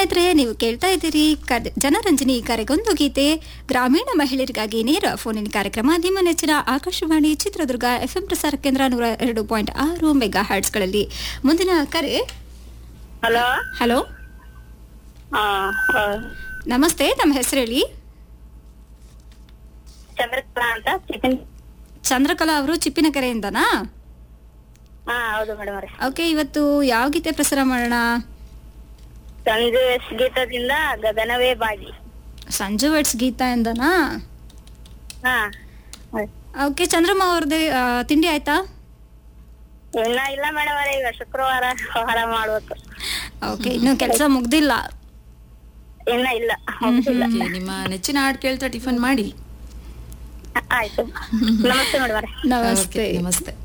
ಸ್ನೇಹಿತರೆ ನೀವು ಕೇಳ್ತಾ ಇದ್ದೀರಿ ಕರ್- ಜನರಂಜನಿ ಕರೆಗೊಂದು ಗೀತೆ ಗ್ರಾಮೀಣ ಮಹಿಳೆಯರಿಗಾಗಿ ನೇರ ಫೋನಿನ ಕಾರ್ಯಕ್ರಮ ನಿಮ್ಮ ನೆಚ್ಚಿನ ಆಕಾಶವಾಣಿ ಚಿತ್ರದುರ್ಗ ಎಫ್ಎಂ ಪ್ರಸಾರ ಕೇಂದ್ರ ನೂರ ಎರಡು ಪಾಯಿಂಟ್ ಆರು ಮೆಗಾ ಹರ್ಟ್ಸ್ಗಳಲ್ಲಿ ಮುಂದಿನ ಕರೆ ಹಲೋ ಹಲೋ ಹಾ ನಮಸ್ತೆ ತಮ್ಮ ಹೆಸರು ಹೇಳಿ ಚಂದ್ರಕಲಾ ಅಂತ ಚಿಕನ್ ಚಂದ್ರಕಲಾ ಅವರು ಚಿಪ್ಪಿನ ಕೆರೆಯಿಂದನಾ ಹಾ ಹೌದು ಮೇಡಮ್ ಅವ್ರೆ ಓಕೆ ಇವತ್ತು ಯಾವ ಗೀತೆ ಪ್ರಸಾರ ಮಾಡೋಣ ಸಂಜೆ ಗೀತದಿಂದ ಗಗನವೇ ಬಾಗಿ ಸಂಜು ವೆಟ್ಸ್ ಗೀತಾ ಇಂದನಾ ಹಾ ಓಕೆ ಚಂದ್ರಮ್ಮ ಅವ್ರದ್ದು ತಿಂಡಿ ಆಯ್ತಾ ಇನ್ನ ಇಲ್ಲ ಮೇಡಮ್ ಅವ್ರೆ ಈಗ ಶುಕ್ರವಾರ ಆಹಾರ ಮಾಡ್ಬೇಕು ಓಕೆ ಇನ್ನು ಕೆಲಸ ಮುಗ್ದಿಲ್ಲ ಇನ್ನ ಇಲ್ಲ ಹೋಗ್ತಿಲ್ಲ ಓಕೆ, ನಿಮ್ಮ ನೆಚ್ಚಿನ ಹಾಡು ಕೇಳ್ತಾ ಟಿಫನ್ ಮಾಡಿ ಆಯ್ತು ನಮಸ್ತೆ ಮೇಡಮ್ ಅವ್ರೆ ನಮಸ್ತೆ ಓಕೆ, ನಮಸ್ತೆ